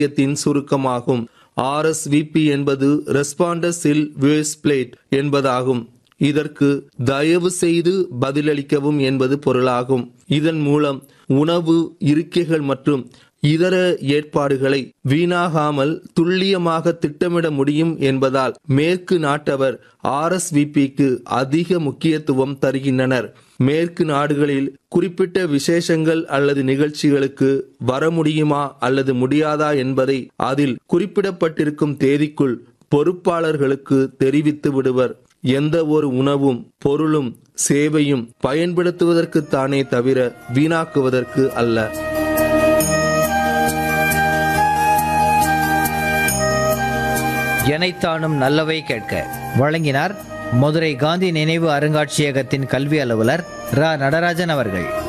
த்தின் சுருக்கமாகும் ஆர்எஸ்விபி என்பது ரெஸ்பாண்டஸில் வேஸ் பிளேட் என்பதாகும் இதற்கு தயவு செய்து பதிலளிக்கவும் என்பது பொருளாகும் இதன் மூலம் உணவு இருக்கைகள் மற்றும் இதர ஏற்பாடுகளை வீணாகாமல் துல்லியமாக திட்டமிட முடியும் என்பதால் மேற்கு நாட்டவர் ஆர்எஸ்விபிக்கு அதிக முக்கியத்துவம் தருகின்றனர் மேற்கு நாடுகளில் குறிப்பிட்ட விசேஷங்கள் அல்லது நிகழ்ச்சிகளுக்கு வர முடியுமா அல்லது முடியாதா என்பதை அதில் குறிப்பிடப்பட்டிருக்கும் தேதிக்குள் பொறுப்பாளர்களுக்கு தெரிவித்து விடுவர் எந்த ஒரு உணவும் பொருளும் சேவையும் பயன்படுத்துவதற்குத்தானே தவிர வீணாக்குவதற்கு அல்ல எனைத்தானும் நல்லவை கேட்க வழங்கினார் மதுரை காந்தி நினைவு அருங்காட்சியகத்தின் கல்வி அலுவலர் ரா நடராஜன் அவர்கள்